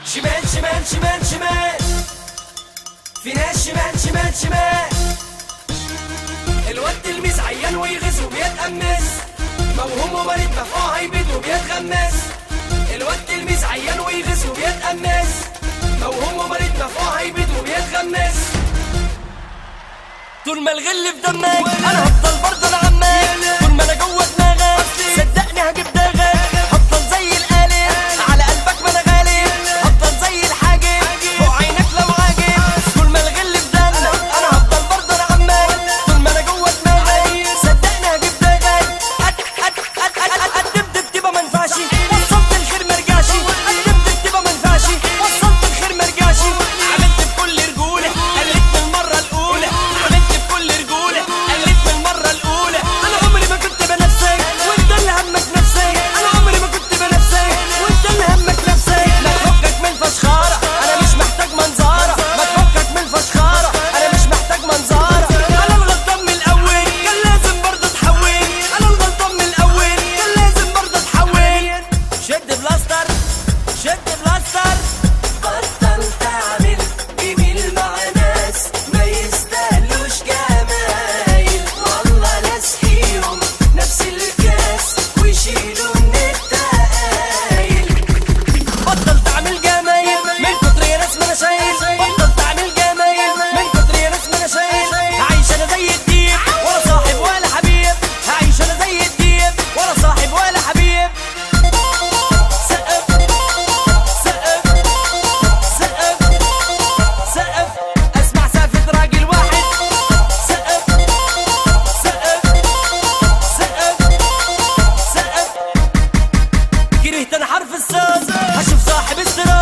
شمال شمال شمال شمال في ناس شمال شمال شمال الواد تلميذ عيان ويغز وبيتقمص موهوم ومريض مفقوع هيبيد وبيتغمس الواد تلميذ عيان ويغز وبيتقمص موهوم ومريض مفقوع هيبيد وبيتغمس طول ما الغل في دمك انا هفضل برضه انا عمال طول ما انا جوه دماغك صدقني هجيب دماغك هفضل زي القالب على قلبك ما انا غالب هفضل زي الحاجب فوق عينك لو عاجب طول ما الغل في دمك انا هفضل برضه انا عمال طول ما انا جوه دماغك صدقني هجيب دماغك قدمت التيبه ما ينفعش وصلت الخير ما رجعش قدمت التيبه ما ينفعش وصلت الخير ما رجعش عملت بكل رجوله قلت من المره الاولى عملت بكل رجوله قلت من المره الاولى انا عمري ما كنت بنفسك وانت اللي همك نفسك انا عمري ما كنت بنفسك وانت اللي همك نفسك لا تفكك من فشخاره انا مش محتاج منظاره ما تفكك من فشخاره انا مش محتاج منظاره انا الغلطان من الاول كان لازم برضه تحول انا الغلطان من الاول كان لازم برضه تحول شد بلاستر شد بلاستر بطل تعمل جميل مع ناس ما يستاهلوش جمايل والله ناس فيهم نفس الكاس ويشيلوا من التقايل بطل تعمل جمايل من كتر يا ناس ما انا شايل بطل تعمل جمايل من كتر يا ناس ما انا شايل هعيش انا زي الديب ولا صاحب ولا حبيب هعيش انا زي الديب ولا صاحب ولا حبيب سقف سقف سقف سقف اسمع سقفة راجل واحد سقف سقف سقف سقف كرهت انا حرف الصاد هشوف صاحب استراد